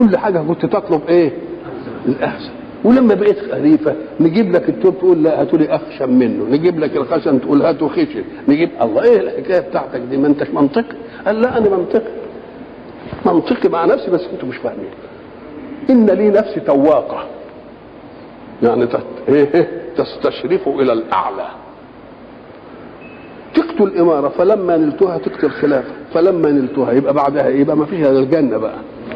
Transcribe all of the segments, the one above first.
كل حاجه كنت تطلب ايه الاحسن ولما بقيت خليفه نجيب لك التوب تقول لا هاتوا لي اخشن منه نجيب لك الخشن تقول هاتوا خشن نجيب الله ايه الحكايه بتاعتك دي ما انتش منطقي قال لا انا منطقي منطقي مع نفسي بس انتوا مش فاهمين ان لي نفسي تواقه يعني تت... إيه إيه؟ تستشرف الى الاعلى تقتل الاماره فلما نلتها تقتل الخلافه فلما نلتها يبقى بعدها إيه؟ يبقى ما فيش الا الجنه بقى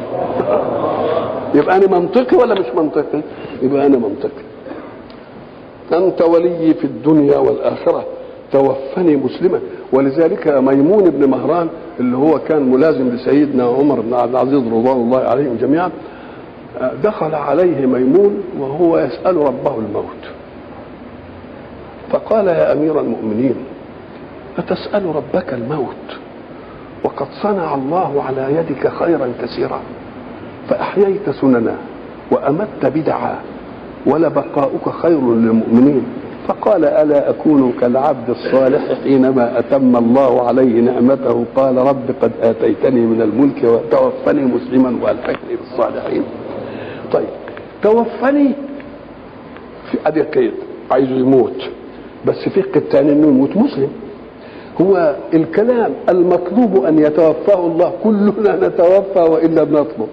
يبقى انا منطقي ولا مش منطقي يبقى انا منطقي انت ولي في الدنيا والاخره توفني مسلما ولذلك ميمون بن مهران اللي هو كان ملازم لسيدنا عمر بن عبد العزيز رضوان الله عليهم جميعا دخل عليه ميمون وهو يسأل ربه الموت فقال يا أمير المؤمنين أتسأل ربك الموت وقد صنع الله على يدك خيرا كثيرا فأحييت سننا وأمت بدعا ولبقاؤك خير للمؤمنين فقال ألا أكون كالعبد الصالح حينما أتم الله عليه نعمته قال رب قد آتيتني من الملك وتوفني مسلما وألحقني بالصالحين طيب توفني في ادي قيد عايزه يموت بس في قيد تاني انه يموت مسلم هو الكلام المطلوب ان يتوفاه الله كلنا نتوفى والا بنطلب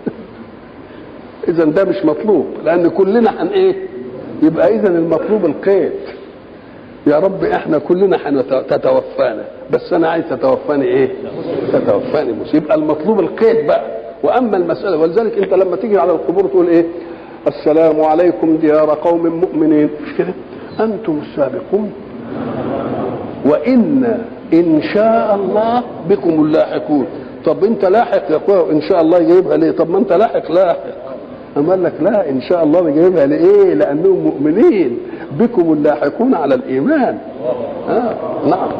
اذا ده مش مطلوب لان كلنا هن ايه يبقى اذا المطلوب القيد يا رب احنا كلنا تتوفانا بس انا عايز تتوفاني ايه تتوفاني مسلم يبقى المطلوب القيد بقى واما المساله ولذلك انت لما تيجي على القبور تقول ايه السلام عليكم ديار قوم مؤمنين مش كده انتم السابقون وان ان شاء الله بكم اللاحقون طب انت لاحق يا اخويا ان شاء الله جايبها ليه طب ما انت لاحق لاحق اما قال لك لا ان شاء الله جايبها لايه لانهم مؤمنين بكم اللاحقون على الايمان آه. نعم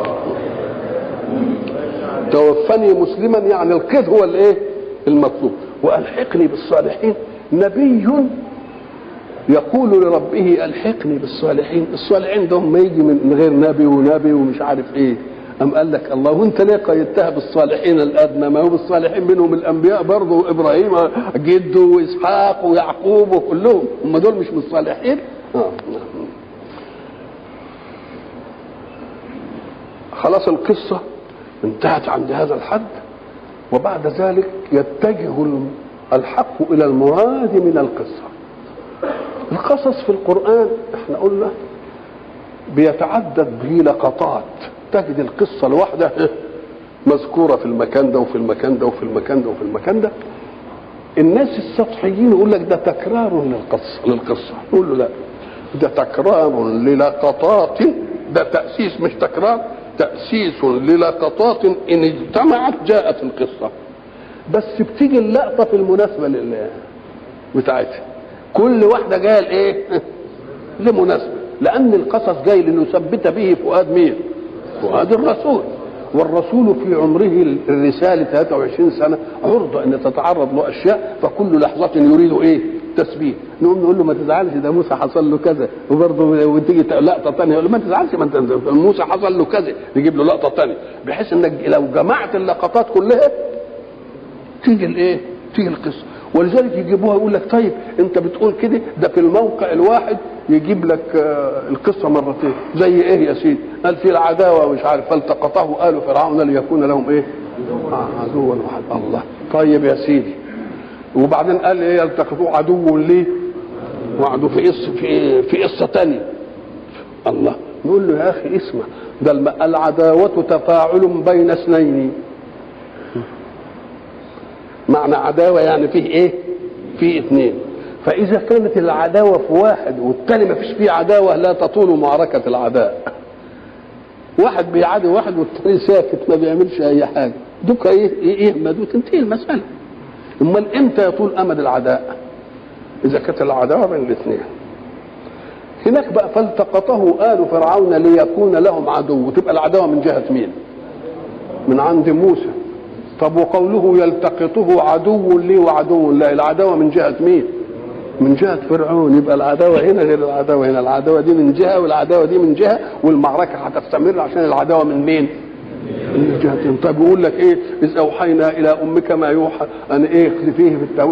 توفني مسلما يعني القيد هو الايه المطلوب والحقني بالصالحين نبي يقول لربه الحقني بالصالحين الصالحين ده ما يجي من غير نبي ونبي ومش عارف ايه أم قال لك الله وانت ليه قيدتها بالصالحين الادنى ما هو بالصالحين منهم الانبياء برضه ابراهيم جده واسحاق ويعقوب وكلهم هم دول مش من الصالحين آه. خلاص القصه انتهت عند هذا الحد وبعد ذلك يتجه الحق الى المراد من القصه القصص في القران احنا قلنا بيتعدد به لقطات تجد القصه الواحده مذكوره في المكان ده وفي المكان ده وفي المكان ده وفي المكان ده الناس السطحيين يقول لك ده تكرار للقصه للقصه نقول له لا ده تكرار للقطات ده تاسيس مش تكرار تأسيس للقطات إن اجتمعت جاءت القصة بس بتيجي اللقطة في المناسبة لله بتاعتها كل واحدة جاية لإيه؟ لمناسبة لأن القصص جاي لنثبت به فؤاد مين؟ فؤاد الرسول والرسول في عمره الرسالة 23 سنة عرضة أن تتعرض له أشياء فكل لحظة يريد إيه؟ تثبيت نقوم نقول له ما تزعلش ده موسى حصل له كذا وبرضه وتيجي لقطه ثانيه يقول له ما تزعلش ما انت موسى حصل له كذا نجيب له لقطه ثانيه بحيث انك لو جمعت اللقطات كلها تيجي الايه؟ تيجي القصه ولذلك يجيبوها يقول لك طيب انت بتقول كده ده في الموقع الواحد يجيب لك القصه مرتين زي ايه يا سيدي؟ قال في العداوه مش عارف فالتقطه ال فرعون ليكون لهم ايه؟ عدوا واحد الله طيب يا سيدي وبعدين قال ايه يلتقطوه عدو ليه وعدو في قصه في في قصه ثانيه الله نقول له يا اخي اسمع ده العداوه تفاعل بين اثنين معنى عداوه يعني فيه ايه فيه اثنين فاذا كانت العداوه في واحد والثاني ما فيش فيه عداوه لا تطول معركه العداء واحد بيعادي واحد والثاني ساكت ما بيعملش اي حاجه دوك ايه يهمد تنتهي المساله امال امتى يطول امد العداء اذا كانت العداوه بين الاثنين هناك بقى فالتقطه ال فرعون ليكون لهم عدو تبقى العداوه من جهه مين من عند موسى طب وقوله يلتقطه عدو لي وعدو لا العداوه من جهه مين من جهه فرعون يبقى العداوه هنا غير العداوه هنا العداوه دي من جهه والعداوه دي من جهه والمعركه هتستمر عشان العداوه من مين من الجهتين طيب يقول لك ايه اذ اوحينا الى امك ما يوحى ان ايه اقذفيه في التابوت